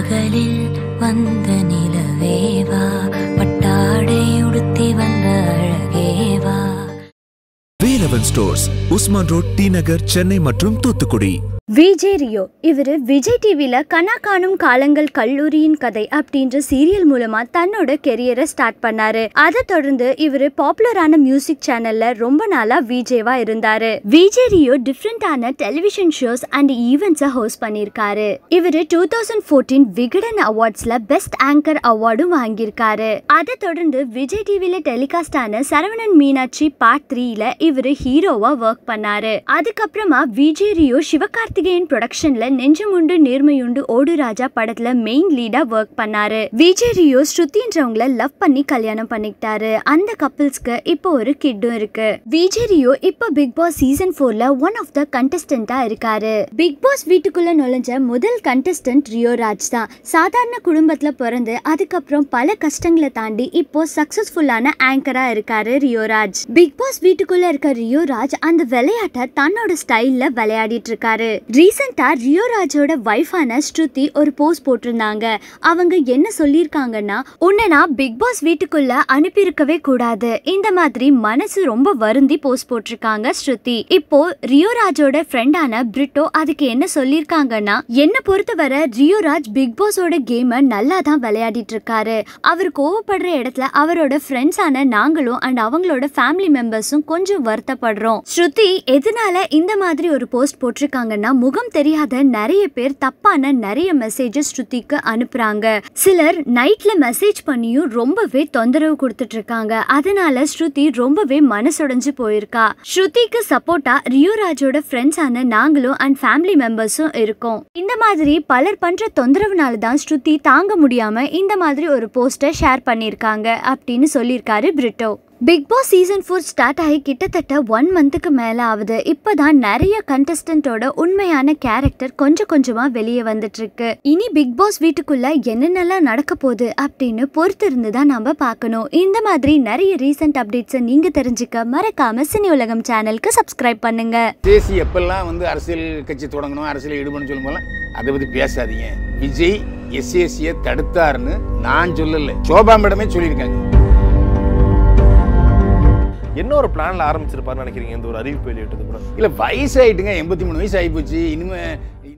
பகலில் வந்த நிலவேவா பட்டாடை உடுத்தி வந்த அழகேவா Velavan stores Usman road T Nagar Chennai மற்றும் தூத்துக்குடி விஜய் ரியோ இவர் விஜய் டிவியில் கனா காணும் காலங்கள் கல்லூரியின் கதை அப்படின்ற சீரியல் மூலமா தன்னோட கெரியரை ஸ்டார்ட் பண்ணாரு அதை தொடர்ந்து இவர் பாப்புலரான மியூசிக் சேனல்ல ரொம்ப நாளா விஜேவா இருந்தாரு விஜய் ரியோ டிஃப்ரெண்டான டெலிவிஷன் ஷோஸ் அண்ட் ஈவெண்ட்ஸை ஹோஸ்ட் பண்ணியிருக்காரு இவர் டூ தௌசண்ட் ஃபோர்டீன் விகடன் அவார்ட்ஸ்ல பெஸ்ட் ஆங்கர் அவார்டும் வாங்கியிருக்காரு அதை தொடர்ந்து விஜய் டிவியில டெலிகாஸ்ட் ஆன சரவணன் மீனாட்சி பார்ட் த்ரீல இவர் ஹீரோவா ஒர்க் பண்ணாரு அதுக்கப்புறமா விஜய் ரியோ சிவகார்த்திகேயன் ப்ரொடக்ஷன்ல நெஞ்சமுண்டு நேர்மையுண்டு ஓடு ராஜா படத்துல மெயின் லீடா ஒர்க் பண்ணாரு விஜய் ரியோ ஸ்ருதின்றவங்கள லவ் பண்ணி கல்யாணம் பண்ணிக்கிட்டாரு அந்த கப்பிள்ஸ்க்கு இப்போ ஒரு கிட்டும் இருக்கு விஜய் ரியோ இப்போ பிக் பாஸ் சீசன் ஃபோர்ல ஒன் ஆஃப் த கண்டஸ்டன்டா இருக்காரு பிக் பாஸ் வீட்டுக்குள்ள நுழைஞ்ச முதல் கண்டஸ்டன்ட் ரியோ ராஜ் தான் சாதாரண குடும்பத்துல பிறந்து அதுக்கப்புறம் பல கஷ்டங்களை தாண்டி இப்போ சக்சஸ்ஃபுல்லான ஆங்கரா இருக்காரு ரியோராஜ் பிக் பாஸ் வீட்டுக்குள்ள இருக்க ரியோராஜ் அந்த விளையாட்டை தன்னோட ஸ்டைல்ல விளையாடிட்டு இருக்காரு ரீசெண்டா ரியோராஜோட வைஃபான ஸ்ருதி ஒரு போஸ்ட் போட்டிருந்தாங்க அவங்க என்ன சொல்லியிருக்காங்கன்னா உன்னை நான் பிக் பாஸ் வீட்டுக்குள்ள அனுப்பியிருக்கவே கூடாது இந்த மாதிரி மனசு ரொம்ப வருந்தி போஸ்ட் போட்டிருக்காங்க ஸ்ருதி இப்போ ரியோராஜோட ஃப்ரெண்டான பிரிட்டோ அதுக்கு என்ன சொல்லியிருக்காங்கன்னா என்ன பொறுத்தவரை ரியோராஜ் பிக் பாஸோட கேமை நல்லா தான் விளையாடிட்டு இருக்காரு அவர் கோவப்படுற இடத்துல அவரோட ஃப்ரெண்ட்ஸான நாங்களும் அண்ட் அவங்களோட ஃபேமிலி மெம்பர்ஸும் கொஞ்சம் வருத்தப்படுறோம் ஸ்ருதி எதனால இந்த மாதிரி ஒரு போஸ்ட் போட்டிருக்காங்கன்னா முகம் தெரியாத நிறைய பேர் தப்பான நிறைய மெசேஜஸ் ஸ்ருதிக்கு அனுப்புறாங்க சிலர் நைட்ல மெசேஜ் பண்ணியும் ரொம்பவே தொந்தரவு கொடுத்துட்டு இருக்காங்க அதனால ஸ்ருதி ரொம்பவே மனசுடைஞ்சு போயிருக்கா ஸ்ருதிக்கு சப்போர்ட்டா ரியோராஜோட ஃப்ரெண்ட்ஸான நாங்களும் அண்ட் ஃபேமிலி மெம்பர்ஸும் இருக்கோம் இந்த மாதிரி பலர் பண்ற தொந்தரவுனால தான் ஸ்ருதி தாங்க முடியாம இந்த மாதிரி ஒரு போஸ்டர் ஷேர் பண்ணியிருக்காங்க அப்படின்னு சொல்லியிருக்காரு Britto Bigg Boss season four start ஆகி கிட்டத்தட்ட ஒன் மந்த்துக்கு மேலே ஆகுது இப்போதான் நிறைய கண்டஸ்டன்ட்டோட உண்மையான கேரக்டர் கொஞ்சம் கொஞ்சமாக வெளியே வந்துட்டு இருக்கு இனி பிக் பாஸ் வீட்டுக்குள்ள என்னென்னலாம் நடக்க போகுது அப்படின்னு பொறுத்து இருந்து தான் நம்ம பார்க்கணும் இந்த மாதிரி நிறைய ரீசெண்ட் அப்டேட்ஸை நீங்க தெரிஞ்சுக்க மறக்காம சினி உலகம் சேனலுக்கு சப்ஸ்கிரைப் பண்ணுங்க தேசி எப்பெல்லாம் வந்து அரசியல் கட்சி தொடங்கணும் அரசியல் ஈடுபடணும் சொல்லும் போதெல்லாம் அதை பத்தி பேசாதீங்க விஜய் எஸ்ஏசியை தடுத்தாருன்னு நான் சொல்லல சோபா மேடமே சொல்லியிருக்காங்க என்ன ஒரு பிளான்ல ஆரம்பிச்சிருப்பாருன்னு நினைக்கிறீங்க இந்த ஒரு அறிவிப்பு வெளியிட்டது கூட இல்ல வயசாயிட்டுங்க எண்பத்தி மூணு வயசு ஆகிப்போச்சு இனிமே